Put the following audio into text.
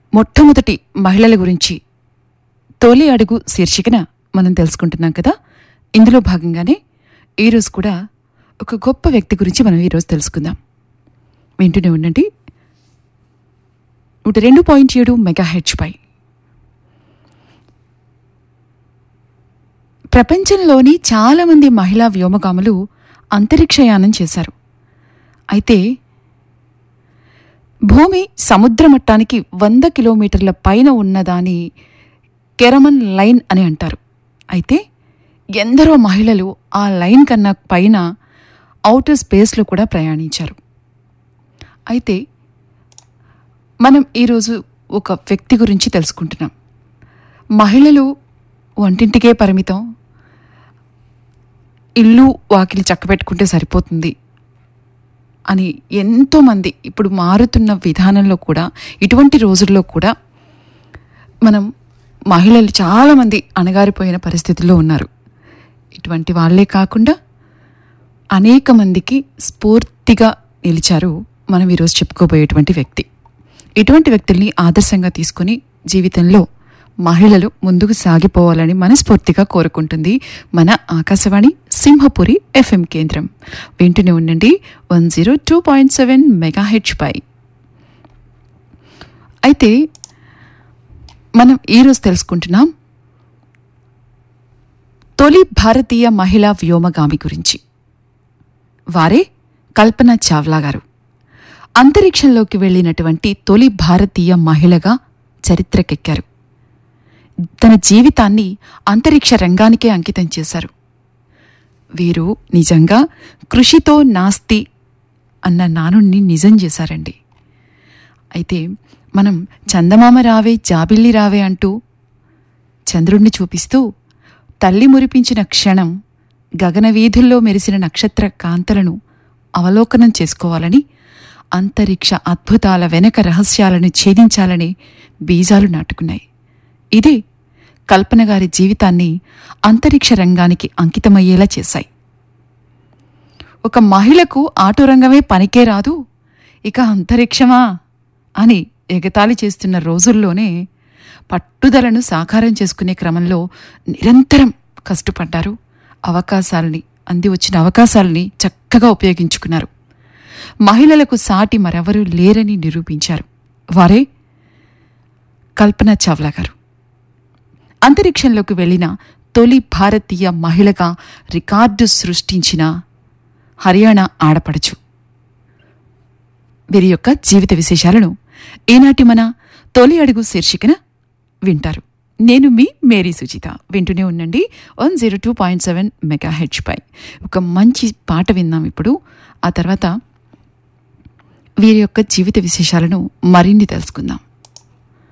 మొట్టమొదటి మహిళల గురించి తొలి అడుగు శీర్షికన మనం తెలుసుకుంటున్నాం కదా ఇందులో భాగంగానే ఈరోజు కూడా ఒక గొప్ప వ్యక్తి గురించి మనం ఈరోజు తెలుసుకుందాం వింటూనే ఉండండి నూట రెండు పాయింట్ ఏడు మెగా హెచ్పై ప్రపంచంలోని చాలామంది మహిళా వ్యోమగాములు అంతరిక్షయానం చేశారు అయితే భూమి సముద్ర మట్టానికి వంద కిలోమీటర్ల పైన ఉన్నదాని కెరమన్ లైన్ అని అంటారు అయితే ఎందరో మహిళలు ఆ లైన్ కన్నా పైన ఔటర్ స్పేస్లో కూడా ప్రయాణించారు అయితే మనం ఈరోజు ఒక వ్యక్తి గురించి తెలుసుకుంటున్నాం మహిళలు వంటింటికే పరిమితం ఇల్లు వాకిలి చక్కబెట్టుకుంటే సరిపోతుంది అని ఎంతోమంది ఇప్పుడు మారుతున్న విధానంలో కూడా ఇటువంటి రోజుల్లో కూడా మనం మహిళలు చాలామంది అణగారిపోయిన పరిస్థితుల్లో ఉన్నారు ఇటువంటి వాళ్ళే కాకుండా అనేక మందికి స్ఫూర్తిగా నిలిచారు మనం ఈరోజు చెప్పుకోబోయేటువంటి వ్యక్తి ఇటువంటి వ్యక్తుల్ని ఆదర్శంగా తీసుకుని జీవితంలో మహిళలు ముందుకు సాగిపోవాలని మనస్ఫూర్తిగా కోరుకుంటుంది మన ఆకాశవాణి సింహపురి ఎఫ్ఎం కేంద్రం వింటూనే ఉండండి one zero two point seven mega హెచ్ పై అయితే మనం ఈరోజు తెలుసుకుంటున్నాం తొలి భారతీయ మహిళా వ్యోమగామి గురించి వారే కల్పన చావ్లా గారు అంతరిక్షంలోకి వెళ్ళినటువంటి తొలి భారతీయ మహిళగా చరిత్రకెక్కారు తన జీవితాన్ని అంతరిక్ష రంగానికే అంకితం చేశారు వీరు నిజంగా కృషితో నాస్తి అన్న నానుణ్ణి నిజం చేశారండి అయితే మనం చందమామ రావే జాబిల్లి రావే అంటూ చంద్రుణ్ణి చూపిస్తూ తల్లి మురిపించిన క్షణం గగనవీధుల్లో మెరిసిన నక్షత్ర కాంతలను అవలోకనం చేసుకోవాలని అంతరిక్ష అద్భుతాల వెనక రహస్యాలను ఛేదించాలని బీజాలు నాటుకున్నాయి ఇదే కల్పన గారి జీవితాన్ని అంతరిక్ష రంగానికి అంకితమయ్యేలా చేశాయి ఒక మహిళకు ఆటో రంగమే పనికే రాదు ఇక అంతరిక్షమా అని ఎగతాళి చేస్తున్న రోజుల్లోనే పట్టుదలను సాకారం చేసుకునే క్రమంలో నిరంతరం కష్టపడ్డారు అవకాశాలని అంది వచ్చిన అవకాశాలని చక్కగా ఉపయోగించుకున్నారు మహిళలకు సాటి మరెవరూ లేరని నిరూపించారు వారే కల్పన చావ్లా గారు అంతరిక్షంలోకి వెళ్లిన తొలి భారతీయ మహిళగా రికార్డు సృష్టించిన హర్యానా ఆడపడుచు వీరి యొక్క జీవిత విశేషాలను ఈనాటి మన తొలి అడుగు శీర్షికన వింటారు నేను మీ మేరీ సుచిత వింటూనే ఉండండి one zero two point seven mega హెచ్ పై ఒక మంచి పాట విందాం ఇప్పుడు ఆ తర్వాత వీరి యొక్క జీవిత విశేషాలను మరిన్ని తెలుసుకుందాం